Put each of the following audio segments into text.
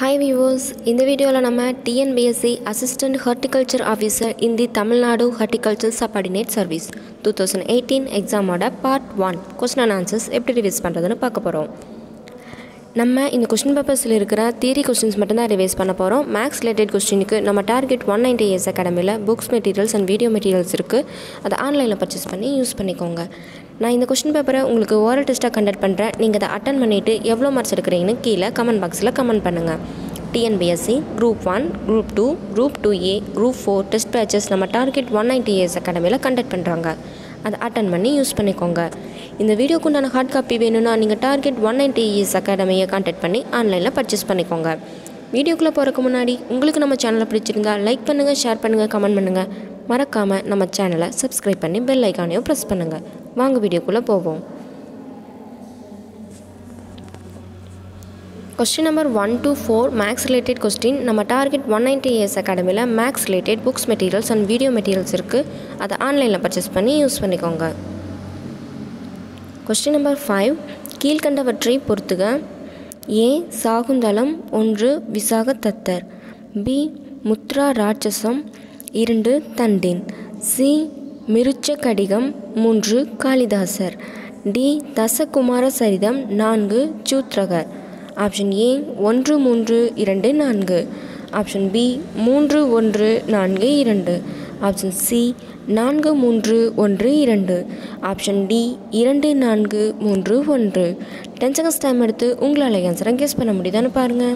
hi viewers இந்த வீடியோவில் நம்ம TNPSC assistant horticulture officer in the Tamil Nadu horticulture subordinate service two thousand eighteen எக்ஸாமோட part one question and answers எப்படி revise பண்ணுறதுன்னு பார்க்க போகிறோம் நம்ம இந்த கொஸ்டின் பேப்பர்ஸில் இருக்கிற தியரி கொஸ்டின்ஸ் மட்டும்தான் ரிவைஸ் பண்ண போகிறோம் மேக்ஸ் ரிலேட்டட் கொஸ்டினுக்கு நம்ம டார்கெட் ஒன் நைன்டி இயர்ஸ் அகாடமியில் books materials and video materials இருக்குது அதை ஆன்லைனில் பர்ச்சேஸ் பண்ணி யூஸ் பண்ணிக்கோங்க நான் இந்த கொஸ்டின் பேப்பரை உங்களுக்கு ஓரல் டெஸ்ட்டாக கண்டக்ட் பண்ணுறேன் நீங்கள் அதை அட்டன் பண்ணிவிட்டு எவ்வளோ மார்க்ஸ் எடுக்கிறீங்கன்னு கீழே கமெண்ட் பாக்ஸில் கமெண்ட் பண்ணுங்கள் TNPSC group one group two group two A group four test batches நம்ம டார்கெட் ஒன் நைன்டி இயர்ஸ் அகாடமியில் கண்டக்ட் பண்ணுறாங்க அதை அட்டன் பண்ணி யூஸ் பண்ணிக்கோங்க இந்த வீடியோக்கு உண்டான ஹார்ட் காப்பி வேணும்னா நீங்கள் டார்கெட் ஒன் நைன்டி இயர்ஸ் அகாடமியை கான்டாக்ட் பண்ணி ஆன்லைனில் பர்ச்சேஸ் பண்ணிக்கோங்க வீடியோக்குள்ளே போகிறதுக்கு முன்னாடி உங்களுக்கு நம்ம சேனலை பிடிச்சிருந்தா லைக் பண்ணுங்கள் ஷேர் பண்ணுங்கள் கமெண்ட் பண்ணுங்கள் மறக்காமல் நம்ம சேனலை சப்ஸ்கிரைப் பண்ணி பெல் ஐக்கானையும் ப்ரெஸ் பண்ணுங்கள் வாங்க வீடியோக்குள்ளே போவோம் question number one to four maths related question நம்ம டார்கெட் ஒன் நைன்டி இயர்ஸ் அகாடமியில் maths related books materials and video materials இருக்குது அதை ஆன்லைனில் பர்ச்சேஸ் பண்ணி யூஸ் பண்ணிக்கோங்க கொஸ்டின் நம்பர் ஃபைவ் கீழ்கண்டவற்றை பொறுத்துக ஏ சாகுந்தலம் ஒன்று விசாக தத்தர் பி முத்ரா ராட்சசம் இரண்டு தண்டின் சி மிருச்ச கடிகம் மூன்று காளிதாசர் டி தசகுமார சரிதம் நான்கு சூத்ரகர் ஆப்ஷன் ஏ ஒன்று மூன்று இரண்டு நான்கு ஆப்ஷன் பி மூன்று ஒன்று நான்கு இரண்டு ஆப்ஷன் சி நான்கு மூன்று ஒன்று இரண்டு ஆப்ஷன் டி இரண்டு நான்கு மூன்று ஒன்று டென் செகண்ட்ஸ் டைம் எடுத்து உங்களால் ஆன்சரை கெஸ் பண்ண முடியுதான்னு பாருங்கள்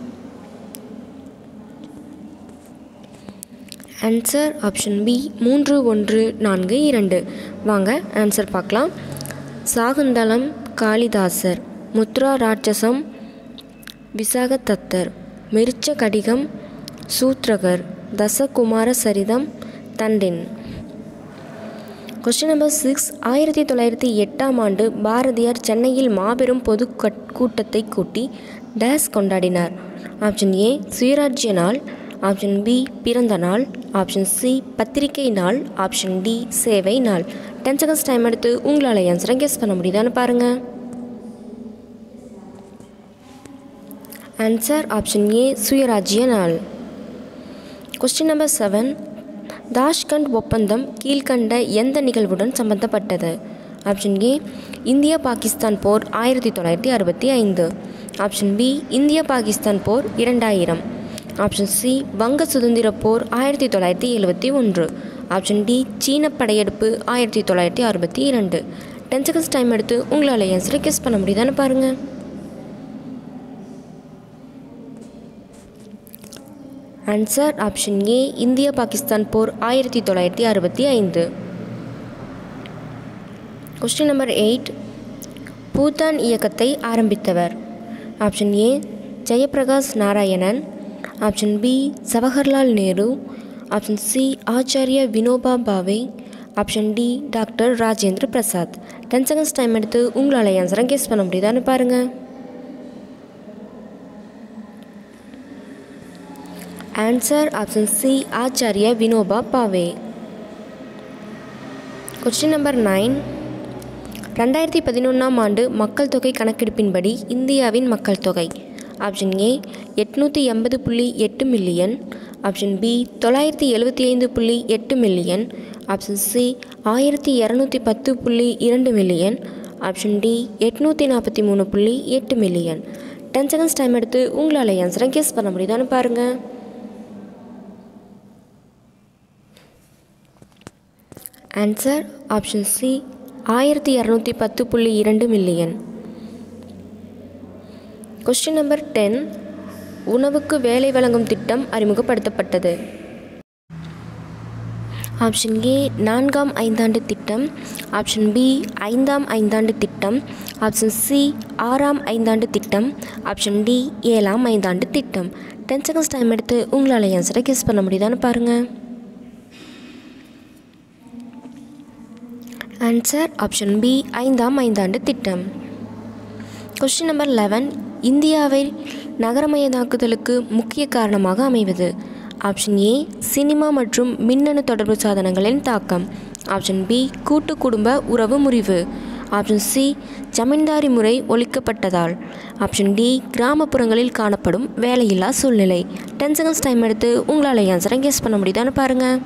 ஆன்சர் ஆப்ஷன் பி மூன்று ஒன்று நான்கு இரண்டு வாங்க ஆன்சர் பார்க்கலாம் சாகுந்தலம் காளிதாசர் முத்ரா ராட்சசம் விசாகதத்தர் மிருச்ச கடிகம் சூத்ரகர் தசகுமார சரிதம் தண்டின் கொஸ்டின் நம்பர் சிக்ஸ் ஆயிரத்தி தொள்ளாயிரத்தி எட்டாம் ஆண்டு பாரதியார் சென்னையில் மாபெரும் பொது கூட்டத்தை கூட்டி டேஸ் கொண்டாடினார் ஆப்ஷன் ஏ சுயராஜ்ய நாள் ஆப்ஷன் பி பிறந்த நாள் ஆப்ஷன் சி பத்திரிகை நாள் ஆப்ஷன் டி சேவை நாள் டென் செகண்ட்ஸ் டைம் எடுத்து உங்களால் ஆன்சரை கெஸ் பண்ண முடியுதான்னு பாருங்கள் ஆன்சர் ஆப்ஷன் ஏ சுயராஜ்ய நாள் கொஸ்டின் நம்பர் செவன் தாஷ்கண்ட் ஒப்பந்தம் கீழ்கண்ட எந்த நிகழ்வுடன் சம்பந்தப்பட்டது ஆப்ஷன் ஏ இந்தியா பாகிஸ்தான் போர் ஆயிரத்தி தொள்ளாயிரத்தி அறுபத்தி ஐந்து ஆப்ஷன் பி இந்திய பாகிஸ்தான் போர் இரண்டாயிரம் ஆப்ஷன் சி வங்க சுதந்திர போர் ஆயிரத்தி தொள்ளாயிரத்தி எழுபத்தி ஒன்று ஆப்ஷன் டி சீன படையெடுப்பு ஆயிரத்தி தொள்ளாயிரத்தி அறுபத்தி இரண்டு டென் செகண்ட்ஸ் டைம் எடுத்து உங்களால் ஆன்சரை கெஸ் பண்ண முடியுதான்னு பாருங்கள் ஆன்சர் ஆப்ஷன் ஏ இந்திய பாகிஸ்தான் போர் ஆயிரத்தி தொள்ளாயிரத்தி அறுபத்தி ஐந்து கொஸ்டின் நம்பர் எயிட் பூத்தான் இயக்கத்தை ஆரம்பித்தவர் option A Jayaprakash Narayanan option B Jawaharlal Nehru option C Acharya Vinoba Bhave option D doctor Rajendra Prasad ten seconds time எடுத்து உங்களால் ஆன்சரை கெஸ் பண்ண முடியுதான்னு பாருங்கள் answer option C Acharya Vinoba Bhave question number nine ரெண்டாயிரத்தி பதினொன்றாம் ஆண்டு மக்கள் தொகை கணக்கெடுப்பின்படி இந்தியாவின் மக்கள் தொகை ஆப்ஷன் ஏ எட்நூற்றி எண்பது புள்ளி எட்டு மில்லியன் ஆப்ஷன் பி தொள்ளாயிரத்தி எழுபத்தி ஐந்து புள்ளி எட்டு மில்லியன் ஆப்ஷன் சி ஆயிரத்தி இரநூத்தி பத்து புள்ளி இரண்டு மில்லியன் ஆப்ஷன் டி எட்நூற்றி நாற்பத்தி மூணு புள்ளி எட்டு மில்லியன் டென் செகண்ட்ஸ் டைம் எடுத்து உங்களால் ஆன்சரை கெஸ் பண்ண முடியுதான்னு பாருங்கள் ஆன்சர் ஆப்ஷன் சி ஆயிரத்தி இரநூத்தி பத்து புள்ளி இரண்டு மில்லியன் கொஸ்டின் நம்பர் டென் உணவுக்கு வேலை வழங்கும் திட்டம் அறிமுகப்படுத்தப்பட்டது ஆப்ஷன் ஏ நான்காம் ஐந்தாண்டு திட்டம் ஆப்ஷன் பி ஐந்தாம் ஐந்தாண்டு திட்டம் ஆப்ஷன் சி ஆறாம் ஐந்தாண்டு திட்டம் ஆப்ஷன் டி ஏழாம் ஐந்தாண்டு திட்டம் டென் செகண்ட்ஸ் டைம் எடுத்து உங்களால் ஆன்சரை கெஸ் பண்ண முடியுதான்னு பாருங்கள் ஆன்சர் ஆப்ஷன் பி ஐந்தாம் ஐந்தாண்டு திட்டம் கொஸ்டின் நம்பர் லெவன் இந்தியாவை நகரமயமாக்குதலுக்கு முக்கிய காரணமாக அமைவது ஆப்ஷன் ஏ சினிமா மற்றும் மின்னணு தொடர்பு சாதனங்களின் தாக்கம் ஆப்ஷன் பி கூட்டு குடும்ப உறவு முறிவு ஆப்ஷன் சி ஜமீன்தாரி முறை ஒழிக்கப்பட்டதால் ஆப்ஷன் டி கிராமப்புறங்களில் காணப்படும் வேலையில்லா சூழ்நிலை டென் செகண்ட்ஸ் டைம் எடுத்து உங்களால் ஆன்சரை கெஸ் பண்ண முடியுதான்னு பாருங்கள்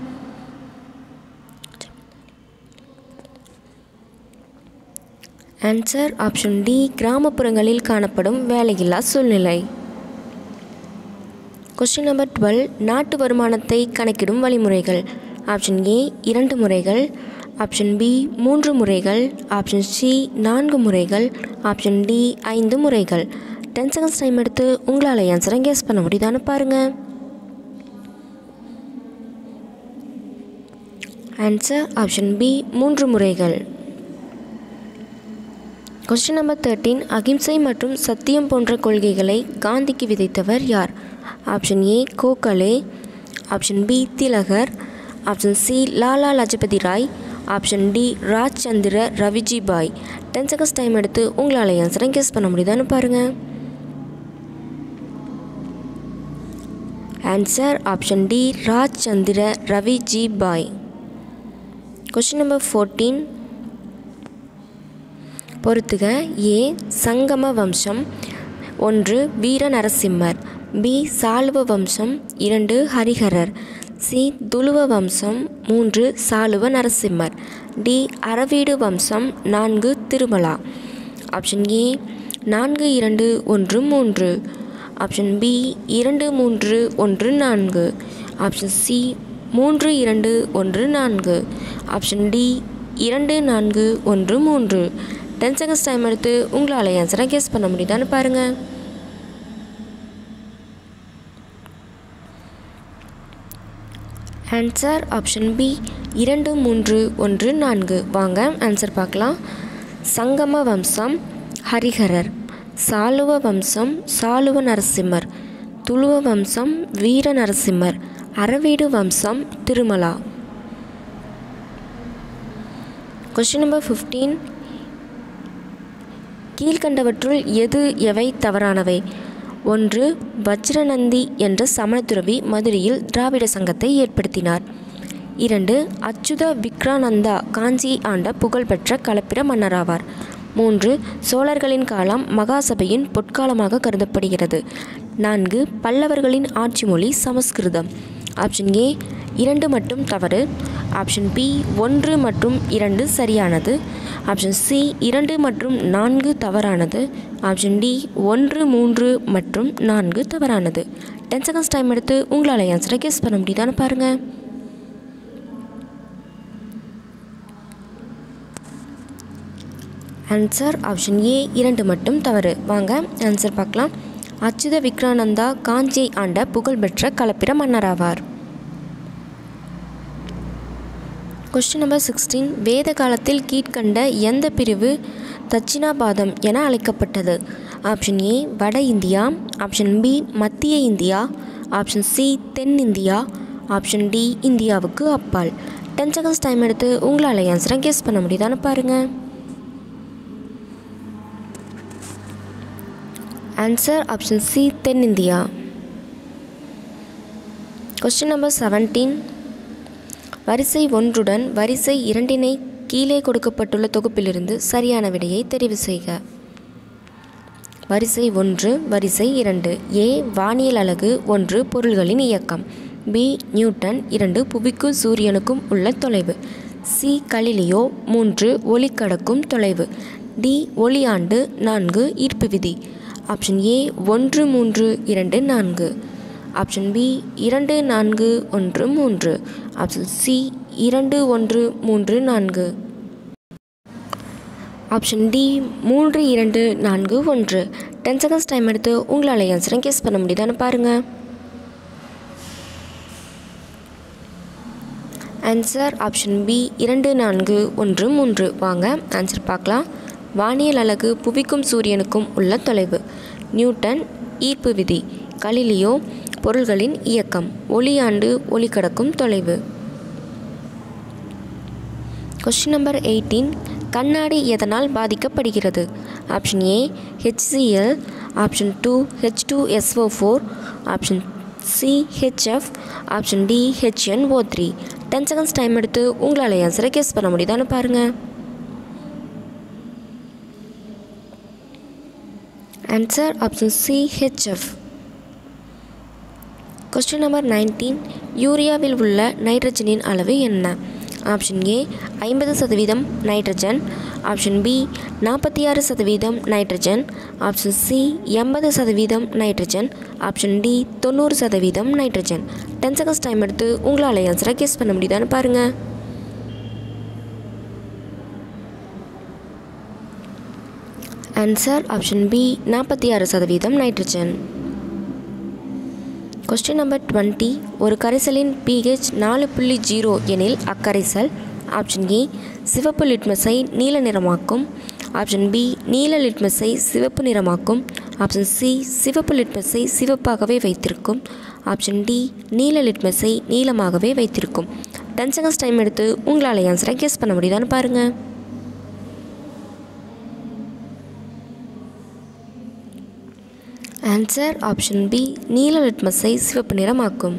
ஆன்சர் ஆப்ஷன் டி கிராமப்புறங்களில் காணப்படும் வேலையில்லா சூழ்நிலை கொஸ்டின் நம்பர் டுவெல் நாட்டு வருமானத்தை கணக்கிடும் வழிமுறைகள் ஆப்ஷன் ஏ இரண்டு முறைகள் ஆப்ஷன் பி மூன்று முறைகள் ஆப்ஷன் சி நான்கு முறைகள் ஆப்ஷன் டி ஐந்து முறைகள் டென் செகண்ட்ஸ் டைம் எடுத்து உங்களால் ஆன்சரை கெஸ் பண்ண முடியுதான்னு பாருங்கள் ஆன்சர் ஆப்ஷன் பி மூன்று முறைகள் கொஸ்டின் நம்பர் தேர்ட்டீன் அகிம்சை மற்றும் சத்தியம் போன்ற கொள்கைகளை காந்திக்கு விதைத்தவர் யார் option A Gokhale option B Tilak option C Lala Lajpat Rai option D Raj Chandra Ravji Bhai ten seconds time எடுத்து உங்களால் ஆன்சரை கெஸ் பண்ண முடியுதான்னு பாருங்கள் answer option D Raj Chandra Ravji Bhai question number fourteen பொறுத்துக ஏ சங்கம வம்சம் ஒன்று வீர நரசிம்மர் பி சாளுவ வம்சம் இரண்டு ஹரிஹரர் சி துளுவ வம்சம் மூன்று சாளுவ நரசிம்மர் டி அரவீடு வம்சம் நான்கு திருமலா ஆப்ஷன் ஏ நான்கு இரண்டு ஒன்று மூன்று ஆப்ஷன் பி இரண்டு மூன்று ஒன்று நான்கு ஆப்ஷன் சி மூன்று இரண்டு ஒன்று நான்கு ஆப்ஷன் டி இரண்டு நான்கு ஒன்று மூன்று டென் செகண்ட்ஸ் டைம் எடுத்து உங்களால் ஆன்சரை கெஸ் பண்ண முடியுதான்னு பாருங்கள் ஆன்சர் ஆப்ஷன் பி இரண்டு மூன்று ஒன்று நான்கு வாங்க ஆன்சர் பார்க்கலாம் சங்கம வம்சம் ஹரிஹரர் சாளுவ வம்சம் சாளுவ நரசிம்மர் துளுவ வம்சம் வீர நரசிம்மர் அரவீடு வம்சம் திருமலா கொஸ்டின் நம்பர் ஃபிஃப்டீன் கீழ்கண்டவற்றுள் எது எவை தவறானவை ஒன்று வஜ்ரநந்தி என்ற சமணத்துறவி மதுரையில் திராவிட சங்கத்தை ஏற்படுத்தினார் இரண்டு அச்சுத விக்ரானந்தா காஞ்சி ஆண்ட புகழ்பெற்ற களப்பிர மன்னராவார் மூன்று சோழர்களின் காலம் மகாசபையின் பொற்காலமாக கருதப்படுகிறது நான்கு பல்லவர்களின் ஆட்சி மொழி சமஸ்கிருதம் ஆப்ஷன் ஏ இரண்டு மட்டும் தவறு ஆப்ஷன் பி ஒன்று மற்றும் இரண்டு சரியானது ஆப்ஷன் சி இரண்டு மற்றும் நான்கு தவறானது ஆப்ஷன் டி ஒன்று மூன்று மற்றும் நான்கு தவறானது டென் செகண்ட்ஸ் டைம் எடுத்து உங்களால் ஆன்சரை கெஸ் பண்ண முடியுதான்னு பாருங்கள் ஆன்சர் ஆப்ஷன் ஏ இரண்டு மட்டும் தவறு வாங்க ஆன்சர் பார்க்கலாம் அச்சுத விக்ரானந்தா காஞ்சியை ஆண்ட புகழ்பெற்ற களப்பிர மன்னராவார் கொஸ்டின் நம்பர் சிக்ஸ்டீன் வேத காலத்தில் கீழ்கண்ட எந்த பிரிவு தட்சிணாபாதம் என அழைக்கப்பட்டது ஆப்ஷன் ஏ வட இந்தியா ஆப்ஷன் பி மத்திய இந்தியா ஆப்ஷன் சி தென் இந்தியா ஆப்ஷன் டி இந்தியாவுக்கு அப்பால் டென் செகண்ட்ஸ் டைம் எடுத்து உங்களால் ஆன்சரை கெஸ் பண்ண முடியுதான்னு பாருங்கள் ஆன்சர் ஆப்ஷன் சி தென்னிந்தியா கொஸ்டின் நம்பர் செவன்டீன் வரிசை ஒன்றுடன் வரிசை இரண்டினை கீழே கொடுக்கப்பட்டுள்ள தொகுப்பிலிருந்து சரியான விடையை தெரிவு செய்க வரிசை ஒன்று வரிசை இரண்டு ஏ வானியல் அலகு ஒன்று பொருள்களின் இயக்கம் பி நியூட்டன் இரண்டு புவிக்கும் சூரியனுக்கும் உள்ள தொலைவு சி கலிலியோ மூன்று ஒளி கடக்கும் தொலைவு டி ஒளியாண்டு நான்கு ஈர்ப்பு விதி ஆப்ஷன் ஏ ஒன்று மூன்று இரண்டு நான்கு ஆப்ஷன் பி இரண்டு நான்கு ஒன்று மூன்று ஆப்ஷன் சி இரண்டு ஒன்று மூன்று நான்கு ஆப்ஷன் டி மூன்று இரண்டு நான்கு ஒன்று டென் செகண்ட்ஸ் டைம் எடுத்து உங்களால் ஆன்சரை கெஸ் பண்ண முடியுதான்னு பாருங்கள் ஆன்சர் ஆப்ஷன் பி இரண்டு நான்கு ஒன்று மூன்று வாங்க ஆன்சர் பார்க்கலாம் வானியல் அலகு புவிக்கும் சூரியனுக்கும் உள்ள தொலைவு நியூட்டன் ஈர்ப்பு விதி கலிலியோ பொருள்களின் இயக்கம் ஒளியாண்டு ஒளி கடக்கும் தொலைவு கொஸ்டின் நம்பர் எயிட்டீன் கண்ணாடி எதனால் பாதிக்கப்படுகிறது option A HCl option two H two SO four option C HF option D HN O three ten seconds time எடுத்து உங்களால் ஆன்சரை கெஸ் பண்ண முடியுதான்னு பாருங்கள் answer option C HF question number nineteen யூரியாவில் உள்ள நைட்ரஜனின் அளவு என்ன ஆப்ஷன் ஏ ஐம்பது சதவீதம் நைட்ரஜன் ஆப்ஷன் பி நாற்பத்தி ஆறு சதவீதம் நைட்ரஜன் ஆப்ஷன் சி எண்பது சதவீதம் நைட்ரஜன் ஆப்ஷன் டி தொண்ணூறு சதவீதம் நைட்ரஜன் டென் செகண்ட்ஸ் டைம் எடுத்து உங்களால் ஆன்சரை கெஸ் பண்ண முடியுதான்னு பாருங்கள் ஆன்சர் ஆப்ஷன் பி நாற்பத்தி ஆறு சதவீதம் நைட்ரஜன் கொஸ்டின் நம்பர் டுவெண்ட்டி ஒரு கரைசலின் பிஹெச் நாலு புள்ளி ஜீரோ எனில் அக்கரைசல் ஆப்ஷன் ஏ சிவப்பு லிட்மஸை நீல நிறமாக்கும் ஆப்ஷன் பி நீல லிட்மஸை சிவப்பு நிறமாக்கும் ஆப்ஷன் சி சிவப்பு லிட்மஸை சிவப்பாகவே வைத்திருக்கும் ஆப்ஷன் டி நீல லிட்மஸை நீளமாகவே வைத்திருக்கும் டென் செகண்ட்ஸ் டைம் எடுத்து உங்களால் ஆன்சரை கெஸ் பண்ண முடியுதான்னு பாருங்கள் ஆன்சர் ஆப்ஷன் பி நீல லிட்மஸை சிவப்பு நிறமாக்கும்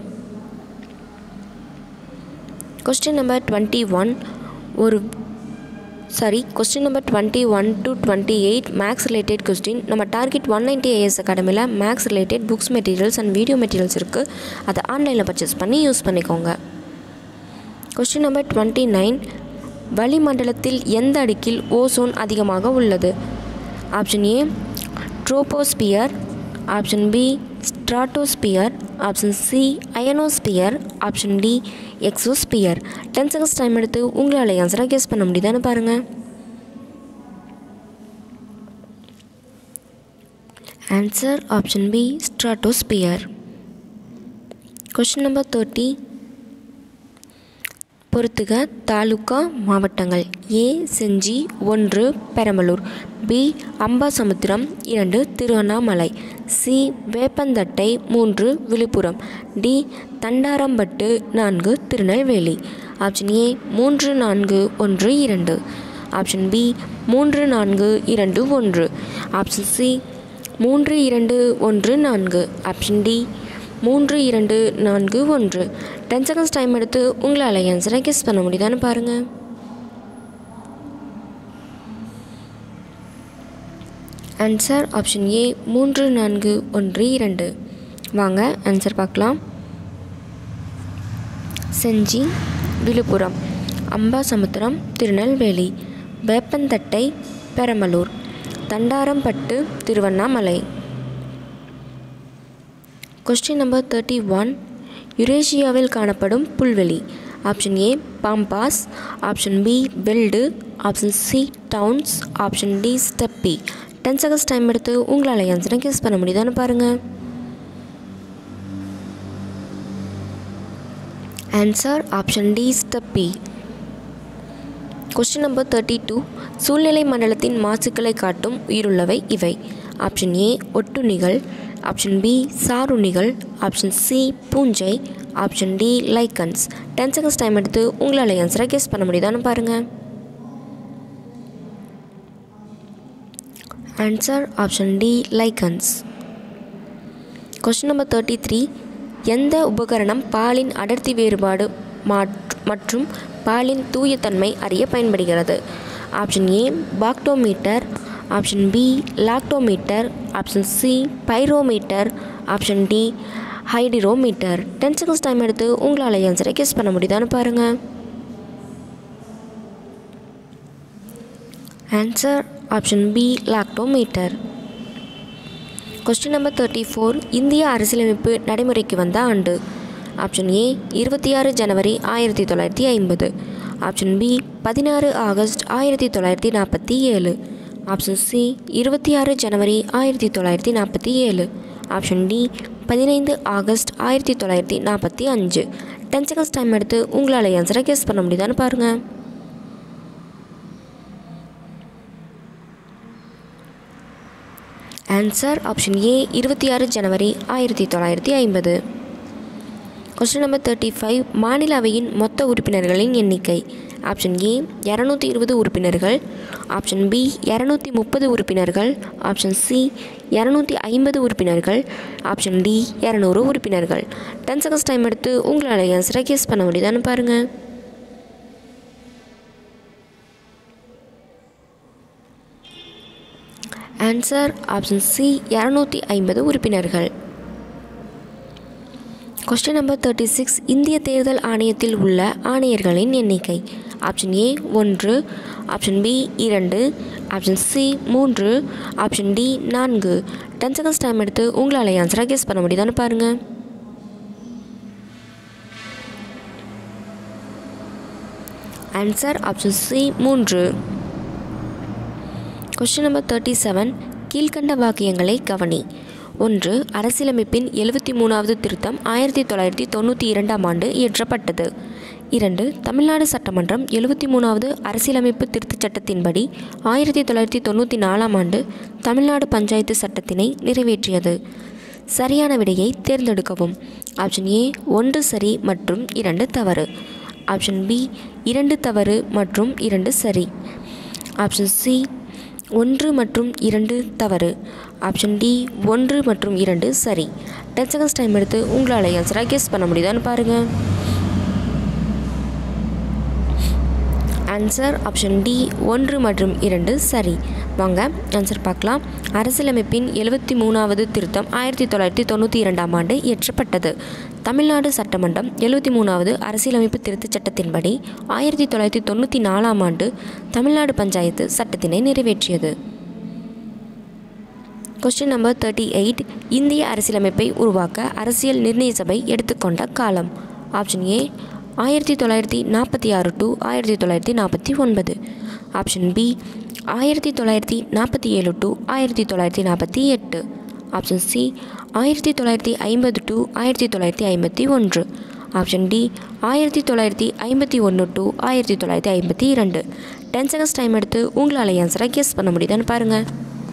கொஸ்டின் நம்பர் டுவெண்ட்டி ஒன் ஒரு sorry question number twenty one to twenty eight maths related question நம்ம டார்கெட் ஒன் நைன்ட்டி ஏஎஸ் அகாடமியில் maths related books materials and video materials இருக்குது அதை ஆன்லைனில் பர்ச்சேஸ் பண்ணி யூஸ் பண்ணிக்கோங்க கொஸ்டின் நம்பர் டுவெண்ட்டி நைன் வளிமண்டலத்தில் எந்த அடுக்கில் ஓசோன் அதிகமாக உள்ளது option A troposphere option B stratosphere option C ionosphere option D exosphere ten seconds time எடுத்து உங்களால் ஆன்சரை கெஸ் பண்ண முடியுதான்னு பாருங்கள் answer option B stratosphere question number thirty பொறுத்துக தாலுகா மாவட்டங்கள் ஏ செஞ்சி ஒன்று பெரம்பலூர் பி அம்பாசமுத்திரம் இரண்டு திருவண்ணாமலை சி வேப்பந்தட்டை மூன்று விழுப்புரம் டி தண்டாரம்பட்டு நான்கு திருநெல்வேலி ஆப்ஷன் ஏ மூன்று நான்கு ஒன்று இரண்டு ஆப்ஷன் பி மூன்று நான்கு இரண்டு ஒன்று ஆப்ஷன் சி மூன்று இரண்டு ஒன்று நான்கு ஆப்ஷன் டி மூன்று இரண்டு நான்கு ஒன்று டென் செகண்ட்ஸ் டைம் எடுத்து உங்களால் ஆன்சரை கெஸ் பண்ண முடியுதான்னு பாருங்கள் ஆன்சர் ஆப்ஷன் ஏ மூன்று நான்கு ஒன்று இரண்டு வாங்க ஆன்சர் பார்க்கலாம் Senji Villupuram Ambasamudram Tirunelveli Veppanthattai Perambalur Thandarampattu Tiruvannamalai question number thirty one யுரேஷியாவில் காணப்படும் புல்வெளி option A pampas option B veld option C downs option D steppe ten seconds time எடுத்து உங்களால் ஆன்சரை கெஸ் பண்ண முடியுதான்னு பாருங்கள் answer option D steppe question number thirty two சூழ்நிலை மண்டலத்தின் மாசுக்களை காட்டும் உயிருள்ளவை இவை ஆப்ஷன் ஏ ஒட்டுண்ணிகள் ஆப்ஷன் பி சாருண்ணிகள் ஆப்ஷன் சி பூஞ்சை option D lichens ten seconds time எடுத்து உங்களால் ஆன்சரை கெஸ் பண்ண முடியுதான்னு பாருங்கள் answer option D lichens question number thirty three எந்த உபகரணம் பாலின் அடர்த்தி வேறுபாடு மற்றும் பாலின் தூயத்தன்மை அறிய பயன்படுகிறது option A bactometer option B lactometer option C pyrometer option D hydrometer ten seconds time எடுத்து உங்களால் ஆன்சரை கெஸ் பண்ண முடியுதான்னு பாருங்கள் answer option B lactometer question number thirty four இந்திய அரசியலமைப்பு நடைமுறைக்கு வந்த ஆண்டு ஆப்ஷன் ஏ இருபத்தி ஆறு ஜனவரி ஆயிரத்தி தொள்ளாயிரத்தி ஐம்பது ஆப்ஷன் பி பதினாறு ஆகஸ்ட் ஆயிரத்தி தொள்ளாயிரத்தி நாற்பத்தி ஏழு ஆப்ஷன் சி இருபத்தி ஆறு ஜனவரி ஆயிரத்தி தொள்ளாயிரத்தி நாற்பத்தி ஏழு ஆப்ஷன் டி பதினைந்து ஆகஸ்ட் ஆயிரத்தி தொள்ளாயிரத்தி நாற்பத்தி அஞ்சு டென் செகண்ட்ஸ் டைம் எடுத்து உங்களால் ஆன்சரை கெஸ் பண்ண முடியுதான்னு பாருங்கள் ஆன்சர் ஆப்ஷன் ஏ இருபத்தி ஆறு ஜனவரி ஆயிரத்தி தொள்ளாயிரத்தி ஐம்பது கொஸ்டின் நம்பர் தேர்ட்டி ஃபைவ் மாநில அவையின் மொத்த உறுப்பினர்களின் எண்ணிக்கை ஆப்ஷன் ஏ இரநூத்தி இருபது உறுப்பினர்கள் ஆப்ஷன் பி இரநூத்தி முப்பது உறுப்பினர்கள் ஆப்ஷன் சி இரநூத்தி ஐம்பது உறுப்பினர்கள் ஆப்ஷன் டி இரநூறு உறுப்பினர்கள் டென் செகண்ட்ஸ் டைம் எடுத்து உங்களால் ஆன்சரை கெஸ் பண்ண முடியுதான்னு பாருங்கள் ஆன்சர் ஆப்ஷன் சி இரநூத்தி ஐம்பது உறுப்பினர்கள் கொஸ்டின் நம்பர் தேர்ட்டி சிக்ஸ் இந்திய தேர்தல் ஆணையத்தில் உள்ள ஆணையர்களின் எண்ணிக்கை ஆப்ஷன் ஏ ஒன்று ஆப்ஷன் பி இரண்டு ஆப்ஷன் சி மூன்று ஆப்ஷன் டி நான்கு டென் செகண்ட்ஸ் டைம் எடுத்து உங்களால் ஆன்சராக கெஸ் பண்ண முடியுதான்னு பாருங்கள் ஆன்சர் ஆப்ஷன் சி மூன்று கொஸ்டின் நம்பர் தேர்ட்டி செவன் கீழ்கண்ட வாக்கியங்களை கவனி ஒன்று அரசியலமைப்பின் எழுபத்தி மூணாவது திருத்தம் ஆயிரத்தி தொள்ளாயிரத்தி தொண்ணூற்றி இரண்டாம் ஆண்டு இயற்றப்பட்டது இரண்டு தமிழ்நாடு சட்டமன்றம் எழுபத்தி மூணாவது அரசியலமைப்பு திருத்தச் சட்டத்தின்படி ஆயிரத்தி தொள்ளாயிரத்தி தொண்ணூற்றி நாலாம் ஆண்டு தமிழ்நாடு பஞ்சாயத்து சட்டத்தினை நிறைவேற்றியது சரியான விடையை தேர்ந்தெடுக்கவும் ஆப்ஷன் ஏ ஒன்று சரி மற்றும் இரண்டு தவறு ஆப்ஷன் பி இரண்டு தவறு மற்றும் இரண்டு சரி ஆப்ஷன் சி ஒன்று மற்றும் இரண்டு தவறு ஆப்ஷன் டி ஒன்று மற்றும் இரண்டு சரி டென் செகண்ட்ஸ் டைம் எடுத்து உங்களால் ஆன்சராக கெஸ் பண்ண முடியுதான்னு பாருங்கள் ஆன்சர் ஆப்ஷன் டி ஒன்று மற்றும் இரண்டு சரி வாங்க ஆன்சர் பார்க்கலாம் அரசியலமைப்பின் எழுபத்தி மூணாவது திருத்தம் ஆயிரத்தி தொள்ளாயிரத்தி தொண்ணூற்றி இரண்டாம் ஆண்டு இயற்றப்பட்டது தமிழ்நாடு சட்டமன்றம் எழுபத்தி மூணாவது அரசியலமைப்பு திருத்தச் சட்டத்தின்படி ஆயிரத்தி தொள்ளாயிரத்தி தொண்ணூற்றி நாலாம் ஆண்டு தமிழ்நாடு பஞ்சாயத்து சட்டத்தினை நிறைவேற்றியது கொஸ்டின் நம்பர் தேர்ட்டி எயிட் இந்திய அரசியலமைப்பை உருவாக்க அரசியல் நிர்ணய சபை எடுத்துக்கொண்ட காலம் ஆப்ஷன் ஏ ஆயிரத்தி தொள்ளாயிரத்தி நாற்பத்தி ஆறு டு ஆயிரத்தி தொள்ளாயிரத்தி நாற்பத்தி ஒன்பது ஆப்ஷன் பி ஆயிரத்தி தொள்ளாயிரத்தி நாற்பத்தி ஏழு டு ஆயிரத்தி தொள்ளாயிரத்தி நாற்பத்தி எட்டு ஆப்ஷன் சி ஆயிரத்தி தொள்ளாயிரத்தி ஐம்பது டு ஆயிரத்தி தொள்ளாயிரத்தி ஐம்பத்தி ஒன்று ஆப்ஷன் டி ஆயிரத்தி தொள்ளாயிரத்தி ஐம்பத்தி ஒன்று டு ஆயிரத்தி தொள்ளாயிரத்தி ஐம்பத்தி இரண்டு டென் செகண்ட்ஸ் டைம் எடுத்து உங்களால் ஆன்சரை கெஸ் பண்ண முடியுதான்னு பாருங்கள்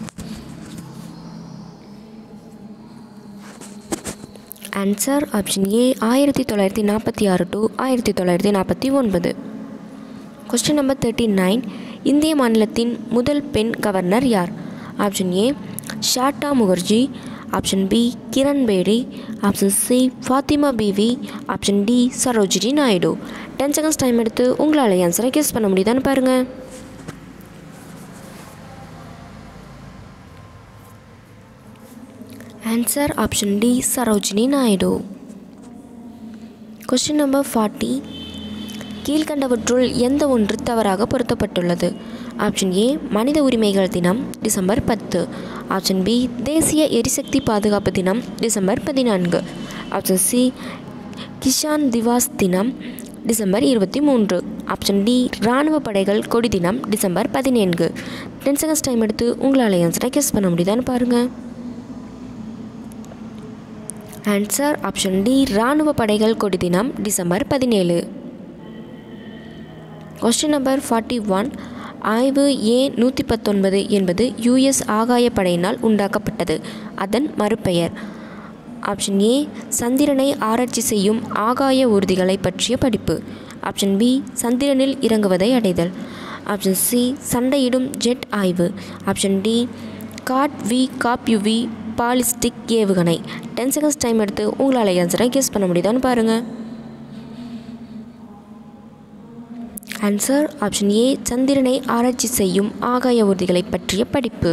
ஆன்சர் ஆப்ஷன் ஏ ஆயிரத்தி தொள்ளாயிரத்தி நாற்பத்தி ஆறு டு ஆயிரத்தி தொள்ளாயிரத்தி நாற்பத்தி ஒன்பது கொஸ்டின் நம்பர் தேர்ட்டி நைன் இந்திய மாநிலத்தின் முதல் பெண் கவர்னர் யார் option A Sharda Mukherjee option B Kiran Bedi option C Fathima Beevi option D Sarojini Naidu ten seconds time எடுத்து உங்களால் ஆன்சரை கெஸ் பண்ண முடியுதான்னு பாருங்கள் answer option D Sarojini Naidu question number forty கீழ்கண்டவற்றுள் எந்த ஒன்று தவறாக பொருத்தப்பட்டுள்ளது ஆப்ஷன் ஏ மனித உரிமைகள் தினம் டிசம்பர் பத்து ஆப்ஷன் பி தேசிய எரிசக்தி பாதுகாப்பு தினம் டிசம்பர் பதினான்கு ஆப்ஷன் சி கிஷான் திவாஸ் தினம் டிசம்பர் இருபத்தி மூன்று ஆப்ஷன் டி இராணுவ படைகள் கொடி தினம் டிசம்பர் பதினேழு டென் செகண்ட்ஸ் டைம் எடுத்து உங்களால் ஆன்சரை கெஸ் பண்ண முடியுதான்னு பாருங்கள் ஆன்சர் ஆப்ஷன் டி இராணுவ படைகள் கொடி தினம் டிசம்பர் பதினேழு கொஸ்டின் நம்பர் ஃபார்ட்டி ஒன் ஆய்வு ஏ நூற்றி பத்தொன்பது என்பது யுஎஸ் ஆகாயப்படையினால் உண்டாக்கப்பட்டது அதன் மறுபெயர் ஆப்ஷன் ஏ சந்திரனை ஆராய்ச்சி செய்யும் ஆகாய ஊர்திகளை பற்றிய படிப்பு ஆப்ஷன் பி சந்திரனில் இறங்குவதை அடைதல் ஆப்ஷன் சி சண்டையிடும் ஜெட் ஆய்வு ஆப்ஷன் டி காட் வி காப் யுவி பாலிஸ்டிக் ஏவுகணை டென் செகண்ட்ஸ் டைம் எடுத்து உங்களால் ஆன்சரை கெஸ் பண்ண முடியுதான்னு பாருங்கள் ஆன்சர் ஆப்ஷன் ஏ சந்திரனை ஆராய்ச்சி செய்யும் ஆகாய ஊர்திகளை பற்றிய படிப்பு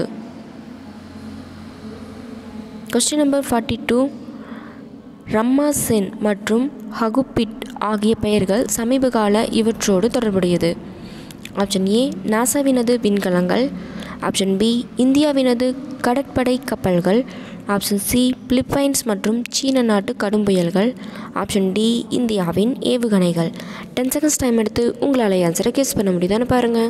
question number forty two Rammasun மற்றும் ஹகுபிட் ஆகிய பெயர்கள் சமீபகால இவற்றோடு தொடர்புடையது ஆப்ஷன் ஏ நாசாவினது விண்கலங்கள் ஆப்ஷன் பி இந்தியாவினது கடற்படை கப்பல்கள் ஆப்ஷன் சி பிலிப்பைன்ஸ் மற்றும் சீன நாட்டு கடும் புயல்கள் ஆப்ஷன் டி இந்தியாவின் ஏவுகணைகள் டென் செகண்ட்ஸ் டைம் எடுத்து உங்களால் ஆன்சரை கெஸ் பண்ண முடியுதான்னு பாருங்கள்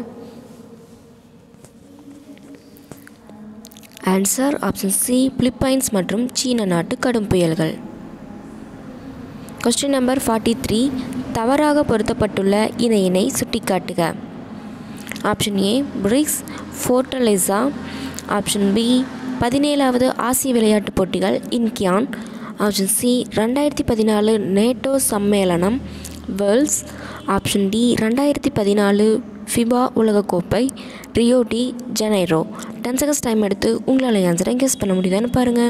ஆன்சர் ஆப்ஷன் சி பிலிப்பைன்ஸ் மற்றும் சீன நாட்டு கடும் புயல்கள் கொஸ்டின் நம்பர் ஃபார்ட்டி த்ரீ தவறாக பொருத்தப்பட்டுள்ள இணையினை சுட்டிக்காட்டுக option A BRICS Fortaleza option B பதினேழாவது ஆசிய விளையாட்டுப் போட்டிகள் இன்கியான் ஆப்ஷன் சி ரெண்டாயிரத்தி பதினாலு நேட்டோ சம்மேளனம் வேர்ல்ட்ஸ் ஆப்ஷன் டி ரெண்டாயிரத்தி பதினாலு ஃபிபா உலகக்கோப்பை Rio de Janeiro ten seconds time எடுத்து உங்களால் ஆன்சரை கெஸ் பண்ண முடியுதான்னு பாருங்கள்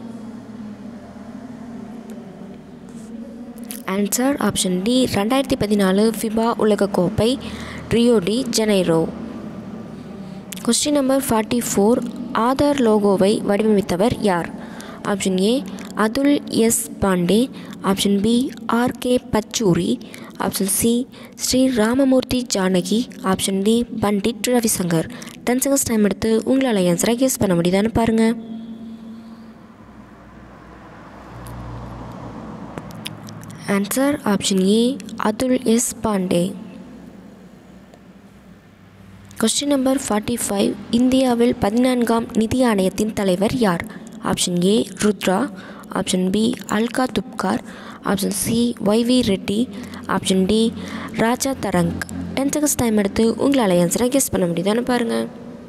ஆன்சர் ஆப்ஷன் டி ரெண்டாயிரத்தி பதினாலு ஃபிபா உலகக்கோப்பை Rio de Janeiro question number forty four Aadhaar லோகோவை வடிவமைத்தவர் யார் option A Atul S Pande option B RK Pachauri option C Sri Ramamurthy Janaki option D Pandit Ravishankar ten seconds time எடுத்து உங்களால் ஆன்சரை கெஸ் பண்ண முடியுதான்னு பாருங்கள் answer option A Atul S Pande question number forty five இந்தியாவில் பதினான்காம் நிதி ஆணையத்தின் தலைவர் யார் option A Rudra option B Alka துப்கார் option C YV Reddy option D Raja Tarang ten seconds time எடுத்து உங்களால் ஆன்சரை கெஸ் பண்ண முடியுதான்னு பாருங்கள்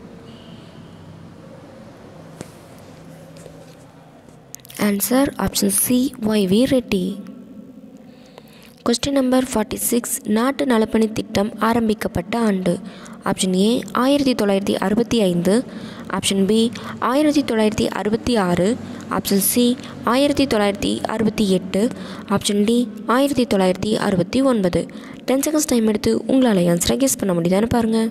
answer option C YV Reddy question number forty six நாட்டு நலப்பணி திட்டம் ஆரம்பிக்கப்பட்ட ஆண்டு ஆப்ஷன் ஏ ஆயிரத்தி தொள்ளாயிரத்தி அறுபத்தி ஐந்து ஆப்ஷன் பி ஆயிரத்தி தொள்ளாயிரத்தி அறுபத்தி ஆறு ஆப்ஷன் சி ஆயிரத்தி தொள்ளாயிரத்தி அறுபத்தி எட்டு ஆப்ஷன் டி ஆயிரத்தி தொள்ளாயிரத்தி அறுபத்தி ஒன்பது டென் செகண்ட்ஸ் டைம் எடுத்து உங்களால் ஆன்சரை கெஸ் பண்ண முடியுதான்னு பாருங்கள்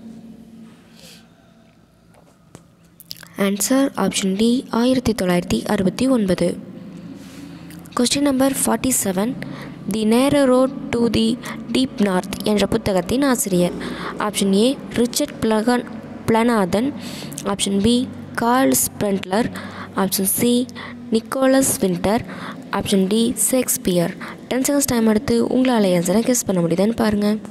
ஆன்சர் ஆப்ஷன் டி ஆயிரத்தி தொள்ளாயிரத்தி அறுபத்தி ஒன்பது question number forty seven the narrow road to the deep north என்ற புத்தகத்தின் ஆசிரியர் option A Richard Flanagan Flanagan option B Karl Sprendler option C Nicholas Winter option D Shakespeare ten seconds time எடுத்து உங்களால் ஆன்சரை கெஸ் பண்ண முடியுதான்னு பாருங்கள்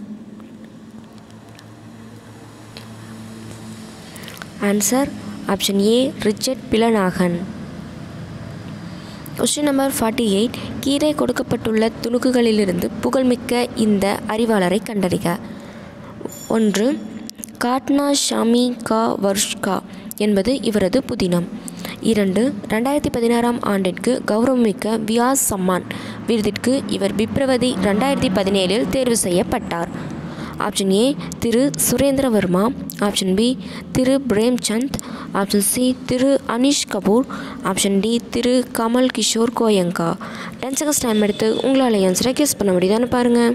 answer option A Richard Flanagan question number forty eight கீழே கொடுக்கப்பட்டுள்ள துணுக்குகளிலிருந்து புகழ்மிக்க இந்த அறிவாளரை கண்டறிக ஒன்று காட்னா ஷாமி கா வர்ஷ்கா என்பது இவரது புதினம் இரண்டு ரெண்டாயிரத்தி பதினாறாம் ஆண்டிற்கு கௌரவமிக்க வியாஸ் சம்மான் விருதிற்கு இவர் பிப்ரவரி ரெண்டாயிரத்தி பதினேழில் தேர்வு செய்யப்பட்டார் option A Thiru Surendra Verma option B Thiru Premchand option C Thiru Anish Kapoor option D Thiru Kamal Kishore Goenka ten seconds time எடுத்து உங்களால் ஆன்சரை கெஸ் பண்ண முடியுதான்னு பாருங்கள்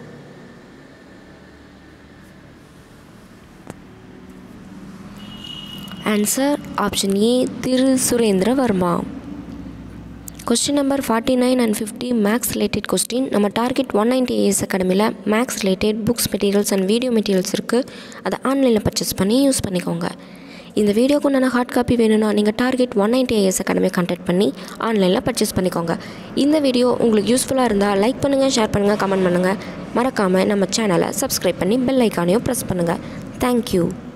answer option A Thiru Surendra Verma question number forty nine and fifty maths related question நம்ம டார்கெட் ஒன் நைன்டி ஏஎஸ் அகாடமியில் maths related books materials and video materials இருக்குது அதை ஆன்லைனில் பர்ச்சேஸ் பண்ணி யூஸ் பண்ணிக்கோங்க இந்த வீடியோக்கு உண்டான ஹார்ட் காப்பி வேணும்னா நீங்கள் target one ninety IAS academy contact பண்ணி ஆன்லைனில் பர்ச்சேஸ் பண்ணிக்கோங்க இந்த வீடியோ உங்களுக்கு யூஸ்ஃபுல்லாக இருந்தால் லைக் பண்ணுங்கள் ஷேர் பண்ணுங்கள் கமெண்ட் பண்ணுங்கள் மறக்காமல் நம்ம சேனலை சப்ஸ்கிரைப் பண்ணி பெல் ஐக்கானையும் ப்ரெஸ் பண்ணுங்கள் தேங்க்யூ